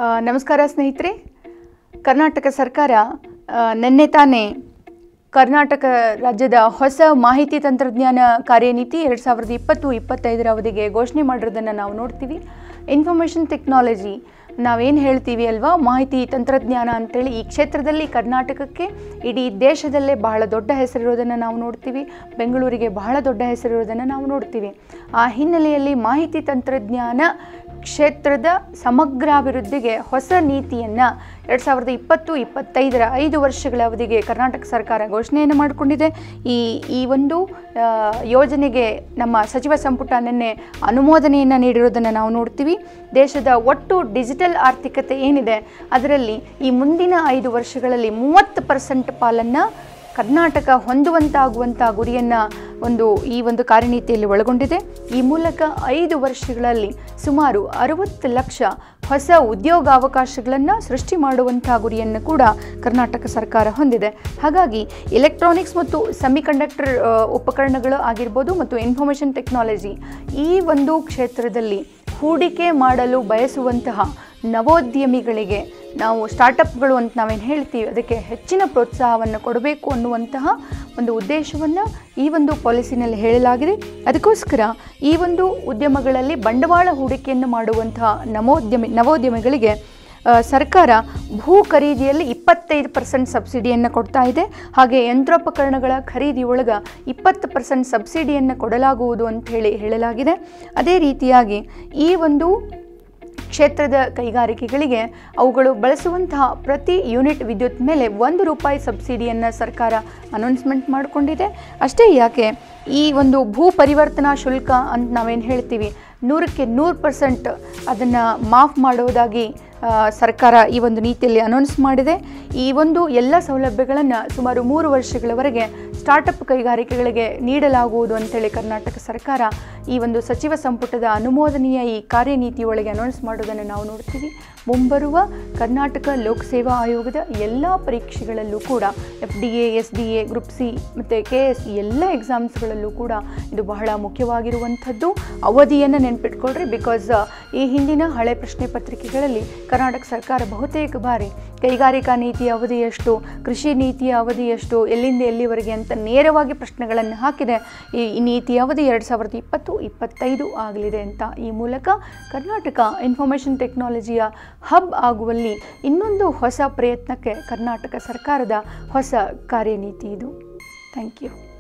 ಆ, ನಮಸ್ಕಾರ ಸ್ನೇಹಿತರೆ ಕರ್ನಾಟಕ ಸರ್ಕಾರ ಆ, ನಿನ್ನೆ ತಾನೇ ಕರ್ನಾಟಕ ರಾಜ್ಯದ ಹೊಸ ಮಾಹಿತಿ ತಂತ್ರಜ್ಞಾನ ಕಾರ್ಯನೀತಿ ಎರಡು ಸಾವಿರದ ಇಪ್ಪತ್ತು ಇಪ್ಪತ್ತೈದರ ಅವಧಿಗೆ ಘೋಷಣೆ ಮಾಡಿರೋದನ್ನು ನಾವು ನೋಡ್ತೀವಿ ಇನ್ಫಾರ್ಮೇಷನ್ ಟೆಕ್ನಾಲಜಿ ನಾವೇನು ಹೇಳ್ತೀವಿ ಅಲ್ವಾ ಮಾಹಿತಿ ತಂತ್ರಜ್ಞಾನ ಅಂತೇಳಿ ಈ ಕ್ಷೇತ್ರದಲ್ಲಿ ಕರ್ನಾಟಕಕ್ಕೆ ಇಡೀ ದೇಶದಲ್ಲೇ ಬಹಳ ದೊಡ್ಡ ಹೆಸರಿರೋದನ್ನು ನಾವು ನೋಡ್ತೀವಿ ಬೆಂಗಳೂರಿಗೆ ಬಹಳ ದೊಡ್ಡ ಹೆಸರಿರೋದನ್ನು ನಾವು ನೋಡ್ತೀವಿ ಆ ಹಿನ್ನೆಲೆಯಲ್ಲಿ ಮಾಹಿತಿ ತಂತ್ರಜ್ಞಾನ ಕ್ಷೇತ್ರದ ಸಮಗ್ರಾಭಿವೃದ್ಧಿಗೆ ಹೊಸ ನೀತಿಯನ್ನು ಎರಡು ಸಾವಿರದ ಇಪ್ಪತ್ತು ಇಪ್ಪತ್ತೈದರ ಐದು ವರ್ಷಗಳ ಅವಧಿಗೆ ಕರ್ನಾಟಕ ಸರ್ಕಾರ ಘೋಷಣೆಯನ್ನು ಮಾಡಿಕೊಂಡಿದೆ ಈ ಈ ಒಂದು ಆ, ಯೋಜನೆಗೆ ನಮ್ಮ ಸಚಿವ ಸಂಪುಟ ನಿನ್ನೆ ಅನುಮೋದನೆಯನ್ನು ನೀಡಿರೋದನ್ನು ನಾವು ನೋಡ್ತೀವಿ ದೇಶದ ಒಟ್ಟು ಡಿಜಿಟಲ್ ಆರ್ಥಿಕತೆ ಏನಿದೆ ಅದರಲ್ಲಿ ಈ ಮುಂದಿನ ಐದು ವರ್ಷಗಳಲ್ಲಿ ಮೂವತ್ತು ಪರ್ಸೆಂಟ್ ಪಾಲನ್ನು ಕರ್ನಾಟಕ ಹೊಂದುವಂತಾಗುವಂಥ ಗುರಿಯನ್ನು ಒಂದು ಈ ಒಂದು ಕಾರ್ಯನೀತಿಯಲ್ಲಿ ಒಳಗೊಂಡಿದೆ ಈ ಮೂಲಕ ಐದು ವರ್ಷಗಳಲ್ಲಿ ಸುಮಾರು ಅರವತ್ತು ಲಕ್ಷ ಹೊಸ ಉದ್ಯೋಗಾವಕಾಶಗಳನ್ನು ಸೃಷ್ಟಿ ಮಾಡುವಂಥ ಗುರಿಯನ್ನು ಕೂಡ ಕರ್ನಾಟಕ ಸರ್ಕಾರ ಹೊಂದಿದೆ ಹಾಗಾಗಿ ಎಲೆಕ್ಟ್ರಾನಿಕ್ಸ್ ಮತ್ತು ಸೆಮಿಕಂಡಕ್ಟರ್ ಉಪಕರಣಗಳು ಆಗಿರ್ಬೋದು ಮತ್ತು ಇನ್ಫಾರ್ಮೇಷನ್ ಟೆಕ್ನಾಲಜಿ ಈ ಒಂದು ಕ್ಷೇತ್ರದಲ್ಲಿ ಹೂಡಿಕೆ ಮಾಡಲು ಬಯಸುವಂತಹ ನವೋದ್ಯಮಿಗಳಿಗೆ ನಾವು ಸ್ಟಾರ್ಟಪ್ಗಳು ಅಂತ ನಾವೇನು ಹೇಳ್ತೀವಿ ಅದಕ್ಕೆ ಹೆಚ್ಚಿನ ಪ್ರೋತ್ಸಾಹವನ್ನು ಕೊಡಬೇಕು ಅನ್ನುವಂತಹ ಒಂದು ಉದ್ದೇಶವನ್ನು ಈ ಒಂದು ಪಾಲಿಸಿನಲ್ಲಿ ಹೇಳಲಾಗಿದೆ ಅದಕ್ಕೋಸ್ಕರ ಈ ಒಂದು ಉದ್ಯಮಗಳಲ್ಲಿ ಬಂಡವಾಳ ಹೂಡಿಕೆಯನ್ನು ಮಾಡುವಂತಹ ನವೋದ್ಯಮಿ ನವೋದ್ಯಮಿಗಳಿಗೆ ಆ, ಸರ್ಕಾರ ಭೂ ಖರೀದಿಯಲ್ಲಿ ಇಪ್ಪತ್ತೈದು ಪರ್ಸೆಂಟ್ ಸಬ್ಸಿಡಿಯನ್ನು ಕೊಡ್ತಾ ಇದೆ ಹಾಗೆ ಯಂತ್ರೋಪಕರಣಗಳ ಖರೀದಿ ಒಳಗೆ ಇಪ್ಪತ್ತು ಪರ್ಸೆಂಟ್ ಸಬ್ಸಿಡಿಯನ್ನು ಕೊಡಲಾಗುವುದು ಅಂತ ಹೇಳಿ ಹೇಳಲಾಗಿದೆ ಅದೇ ರೀತಿಯಾಗಿ ಈ ಒಂದು ಕ್ಷೇತ್ರದ ಕೈಗಾರಿಕೆಗಳಿಗೆ ಅವುಗಳು ಬಳಸುವಂತಹ ಪ್ರತಿ ಯೂನಿಟ್ ವಿದ್ಯುತ್ ಮೇಲೆ ಒಂದು ರೂಪಾಯಿ ಸಬ್ಸಿಡಿಯನ್ನು ಸರ್ಕಾರ ಅನೌನ್ಸ್ಮೆಂಟ್ ಮಾಡಿಕೊಂಡಿದೆ ಅಷ್ಟೇ ಯಾಕೆ ಈ ಒಂದು ಭೂ ಪರಿವರ್ತನಾ ಶುಲ್ಕ ಅಂತ ನಾವೇನು ಹೇಳ್ತೀವಿ ನೂರಕ್ಕೆ ನೂರು ಪರ್ಸೆಂಟ್ ಅದನ್ನು ಮಾಫ್ ಮಾಡೋದಾಗಿ ಆ, ಸರ್ಕಾರ ಈ ಒಂದು ನೀತಿಯಲ್ಲಿ ಅನೌನ್ಸ್ ಮಾಡಿದೆ ಈ ಒಂದು ಎಲ್ಲ ಸೌಲಭ್ಯಗಳನ್ನು ಸುಮಾರು ಮೂರು ವರ್ಷಗಳವರೆಗೆ ಸ್ಟಾರ್ಟಪ್ ಕೈಗಾರಿಕೆಗಳಿಗೆ ನೀಡಲಾಗುವುದು ಅಂತೇಳಿ ಕರ್ನಾಟಕ ಸರ್ಕಾರ ಈ ಒಂದು ಸಚಿವ ಸಂಪುಟದ ಅನುಮೋದನೆಯ ಈ ಕಾರ್ಯನೀತಿಯೊಳಗೆ ಅನೌನ್ಸ್ ಮಾಡೋದನ್ನು ನಾವು ನೋಡ್ತೀವಿ ಮುಂಬರುವ ಕರ್ನಾಟಕ ಲೋಕಸೇವಾ ಆಯೋಗದ ಎಲ್ಲ ಪರೀಕ್ಷೆಗಳಲ್ಲೂ ಕೂಡ F D A S D A group C ಮತ್ತು ಕೆ ಎಸ್ ಎಲ್ಲ ಎಕ್ಸಾಮ್ಸ್ಗಳಲ್ಲೂ ಕೂಡ ಇದು ಬಹಳ ಮುಖ್ಯವಾಗಿರುವಂಥದ್ದು ಅವಧಿಯನ್ನು ನೆನ್ಪಿಟ್ಕೊಳ್ರಿ ಬಿಕಾಸ್ ಈ ಹಿಂದಿನ ಹಳೆ ಪ್ರಶ್ನೆ ಪತ್ರಿಕೆಗಳಲ್ಲಿ ಕರ್ನಾಟಕ ಸರ್ಕಾರ ಬಹುತೇಕ ಬಾರಿ ಕೈಗಾರಿಕಾ ನೀತಿಯ ಅವಧಿ ಎಷ್ಟು ಕೃಷಿ ನೀತಿಯ ಅವಧಿ ಎಷ್ಟು ಎಲ್ಲಿಂದ ಎಲ್ಲಿವರೆಗೆ ಅಂತ ನೇರವಾಗಿ ಪ್ರಶ್ನೆಗಳನ್ನು ಹಾಕಿದೆ ಈ ಈ ನೀತಿಯ ಅವಧಿ ಎರಡು ಸಾವಿರದ ಇಪ್ಪತ್ತು ಇಪ್ಪತ್ತೈದು ಆಗಲಿದೆ ಅಂತ ಈ ಮೂಲಕ ಕರ್ನಾಟಕ ಇನ್ಫಾರ್ಮೇಷನ್ ಟೆಕ್ನಾಲಜಿಯ ಹಬ್ ಆಗುವಲ್ಲಿ ಇನ್ನೊಂದು ಹೊಸ ಪ್ರಯತ್ನಕ್ಕೆ ಕರ್ನಾಟಕ ಸರ್ಕಾರದ ಹೊಸ ಕಾರ್ಯನೀತಿ ಇದು ಥ್ಯಾಂಕ್ ಯು